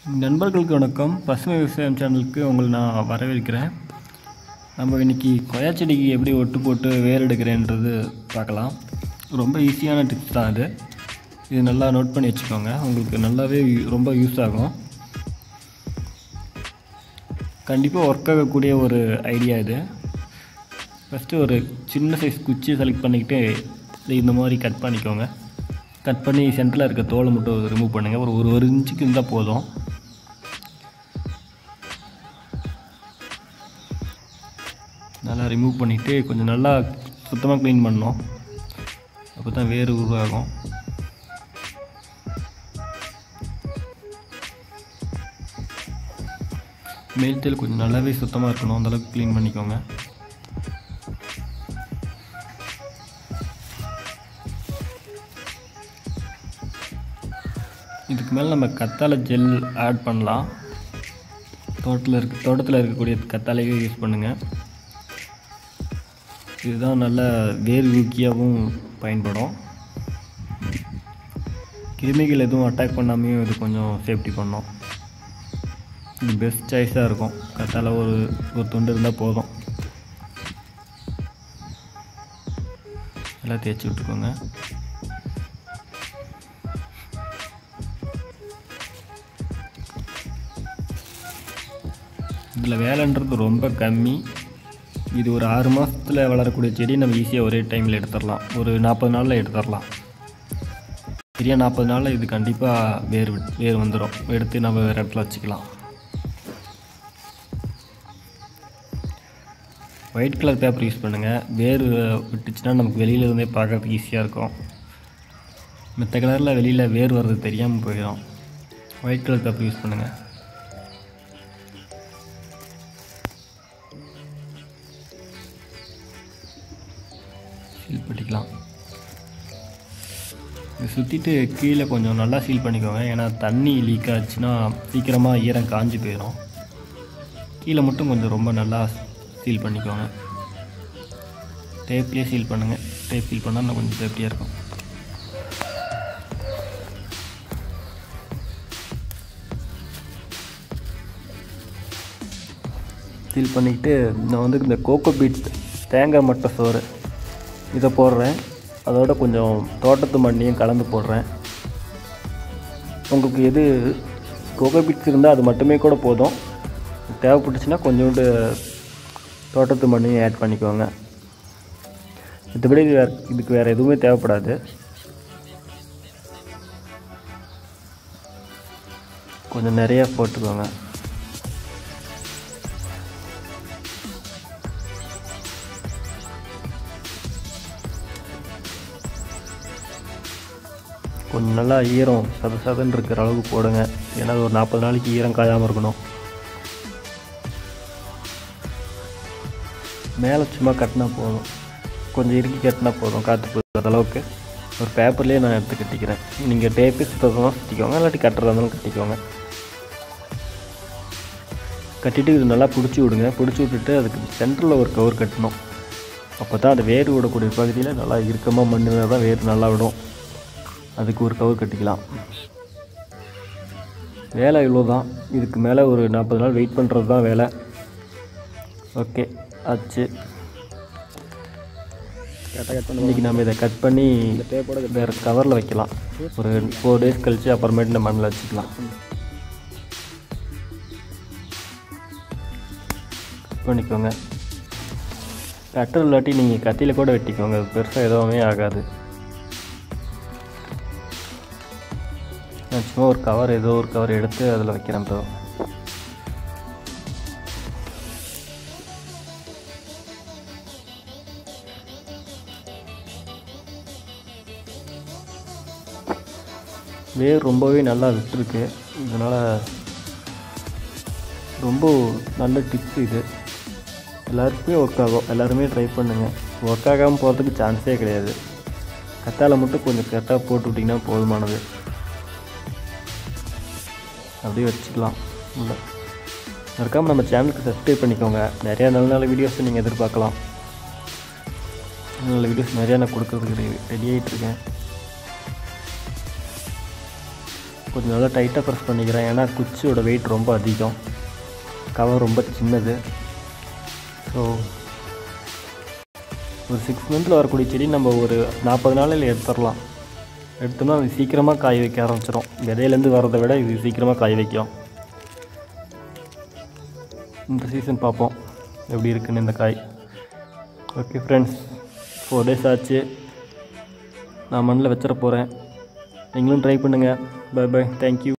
நண்பர்களுக்கு வணக்கம் பசுமை விவசாயம் சேனலுக்கு உங்களை நான் வரவேற்கிறேன் நம்ம இன்றைக்கி கொய்யா செடிக்கு எப்படி ஒட்டு போட்டு வேர் எடுக்கிறேன்றது பார்க்கலாம் ரொம்ப ஈஸியான டிப்ஸ் தான் இது இது நல்லா நோட் பண்ணி வச்சுக்கோங்க உங்களுக்கு நல்லாவே யூ- ரொம்ப யூஸ் ஆகும் கண்டிப்பாக ஒர்க் ஆகக்கூடிய ஒரு ஐடியா இது ஃபஸ்ட்டு ஒரு சின்ன சைஸ் குச்சியை செலக்ட் பண்ணிக்கிட்டு இதை இந்த மாதிரி கட் பண்ணிக்கோங்க கட் பண்ணி சென்டரில் இருக்க தோலை மட்டும் ரிமூவ் பண்ணுங்கள் ஒரு ஒரு ஒரு இன்ச்சுக்கு இருந்தால் போதும் நல்லா ரிமூவ் பண்ணிவிட்டு கொஞ்சம் நல்லா சுத்தமாக க்ளீன் பண்ணணும் அப்போ தான் வேர் உருவாகும் மேல்தேல் கொஞ்சம் நல்லாவே சுத்தமாக இருக்கணும் அந்தளவுக்கு க்ளீன் பண்ணிக்கோங்க இதுக்கு மேலே நம்ம கத்தாழை ஜெல் ஆட் பண்ணலாம் தோட்டத்தில் இருக்க தோட்டத்தில் இருக்கக்கூடிய கத்தாழையே யூஸ் பண்ணுங்கள் இதுதான் நல்ல வேர் ஊக்கியாகவும் பயன்படும் கிருமிகள் எதுவும் அட்டாக் பண்ணாமையும் இது கொஞ்சம் சேஃப்டி பண்ணும் இது பெஸ்ட் சாய்ஸாக இருக்கும் கத்தாழை ஒரு ஒரு துண்டு இருந்தால் போதும் எல்லாம் தேய்ச்சி விட்டுக்கோங்க இதில் வேலைன்றது ரொம்ப கம்மி இது ஒரு ஆறு மாதத்தில் வளரக்கூடிய செடி நம்ம ஈஸியாக ஒரே டைமில் எடுத்துடலாம் ஒரு நாற்பது நாளில் எடுத்துடலாம் சரியா நாற்பது நாளில் இது கண்டிப்பாக வேர் விட்- வேர் வந்துடும் எடுத்து நம்ம வேறு இடத்துல வச்சுக்கலாம் ஒயிட் கலர் பேப்பர் யூஸ் பண்ணுங்கள் வேர் விட்டுச்சுன்னா நமக்கு வெளியில இருந்தே பார்க்கறதுக்கு ஈஸியாக இருக்கும் மற்ற கலரில் வெளியில் வேர் வர்றது தெரியாமல் போயிடும் ஒயிட் கலர் பேப்பர் யூஸ் பண்ணுங்கள் சீல் பண்ணிக்கலாம் இது சுற்றிட்டு கீழே கொஞ்சம் நல்லா சீல் பண்ணிக்கோங்க ஏன்னா தண்ணி லீக் ஆச்சுன்னா சீக்கிரமாக ஈரம் காஞ்சு போயிடும் கீழே மட்டும் கொஞ்சம் ரொம்ப நல்லா சீல் பண்ணிக்கோங்க டேப்லேயே சீல் பண்ணுங்கள் டேப் சீல் பண்ணால் இன்னும் கொஞ்சம் சேஃப்டியாக இருக்கும் சீல் பண்ணிக்கிட்டு நான் வந்து இந்த கோகோ பீட் தேங்காய் மட்டை சோறு இதை போடுறேன் அதோட கொஞ்சம் தோட்டத்து மண்ணியும் கலந்து போடுறேன் உங்களுக்கு எது கோகோ பீட்ஸ் இருந்தால் அது மட்டுமே கூட போதும் தேவைப்பட்டுச்சுன்னா கொஞ்சோண்டு தோட்டத்து மண்ணையும் ஆட் பண்ணிக்கோங்க மற்றபடி இது வேறு இதுக்கு வேறு எதுவுமே தேவைப்படாது கொஞ்சம் நிறையா போட்டுக்கோங்க கொஞ்சம் நல்லா ஈரம் சத சதன்னு இருக்கிற அளவுக்கு போடுங்க ஏன்னா அது ஒரு நாற்பது நாளைக்கு ஈரம் காயாமல் இருக்கணும் மேலே சும்மா கட்டினா போதும் கொஞ்சம் இறுக்கி கட்டினா போதும் காற்று போகிற அளவுக்கு ஒரு பேப்பர்லேயே நான் எடுத்து கட்டிக்கிறேன் நீங்கள் டேப்பே சுத்தமாக சுற்றிக்கோங்க இல்லாட்டி கட்டுறதா இருந்தாலும் கட்டிக்கோங்க கட்டிட்டு இது நல்லா பிடிச்சி விடுங்க பிடிச்சி விட்டுட்டு அதுக்கு சென்டரில் ஒரு கவர் கட்டணும் அப்போ தான் அந்த வேர் விடக்கூடிய பகுதியில் நல்லா இறுக்கமாக மண்ணுனா தான் வேர் நல்லா விடும் அதுக்கு ஒரு கவர் கட்டிக்கலாம் வேலை இவ்வளோ தான் இதுக்கு மேலே ஒரு நாற்பது நாள் வெயிட் பண்ணுறது தான் வேலை ஓகே ஆச்சு இன்றைக்கி நம்ம இதை கட் பண்ணி வேறு கவரில் வைக்கலாம் ஒரு ஃபோர் டேஸ் கழித்து அப்புறமேட்டு நம்ம மண்ணில் வச்சுக்கலாம் கட் பண்ணிக்கோங்க கட்டர் இல்லாட்டி நீங்கள் கத்தியில் கூட வெட்டிக்கோங்க அது பெருசாக எதுவுமே ஆகாது நான் சும்மா ஒரு கவர் ஏதோ ஒரு கவர் எடுத்து அதில் வைக்கிறேன் இப்போ வேர் ரொம்பவே நல்லா விட்டுருக்கு இதனால் ரொம்ப நல்ல டிப்ஸ் இது எல்லாருக்குமே ஒர்க் ஆகும் எல்லாருமே ட்ரை பண்ணுங்கள் ஒர்க் ஆகாமல் போகிறதுக்கு சான்ஸே கிடையாது கத்தாழை மட்டும் கொஞ்சம் கரெக்டாக போட்டு விட்டிங்கன்னா போதுமானது அப்படியே வச்சுக்கலாம் உள்ள மறக்காமல் நம்ம சேனலுக்கு சப்ஸ்கிரைப் பண்ணிக்கோங்க நிறையா நல்ல நல்ல வீடியோஸ் நீங்கள் எதிர்பார்க்கலாம் நல்ல நல்ல வீடியோஸ் நிறையா நான் கொடுக்கறதுக்கு ரெடி ரெடி ஆகிட்டுருக்கேன் கொஞ்சம் நல்லா டைட்டாக ப்ரெஸ் பண்ணிக்கிறேன் ஏன்னா குச்சியோட வெயிட் ரொம்ப அதிகம் கவர் ரொம்ப சின்னது ஸோ ஒரு சிக்ஸ் மந்த்தில் வரக்கூடிய செடி நம்ம ஒரு நாற்பது நாளில் எடுத்துடலாம் எடுத்தோம்னா அது சீக்கிரமாக காய வைக்க ஆரம்பிச்சிடும் விதையிலேருந்து வரதை விட இது சீக்கிரமாக காய வைக்கும் இந்த சீசன் பார்ப்போம் எப்படி இருக்குன்னு இந்த காய் ஓகே ஃப்ரெண்ட்ஸ் ஃபோர் டேஸ் ஆச்சு நான் மண்ணில் வச்சிட போகிறேன் நீங்களும் ட்ரை பண்ணுங்கள் பை பை தேங்க்யூ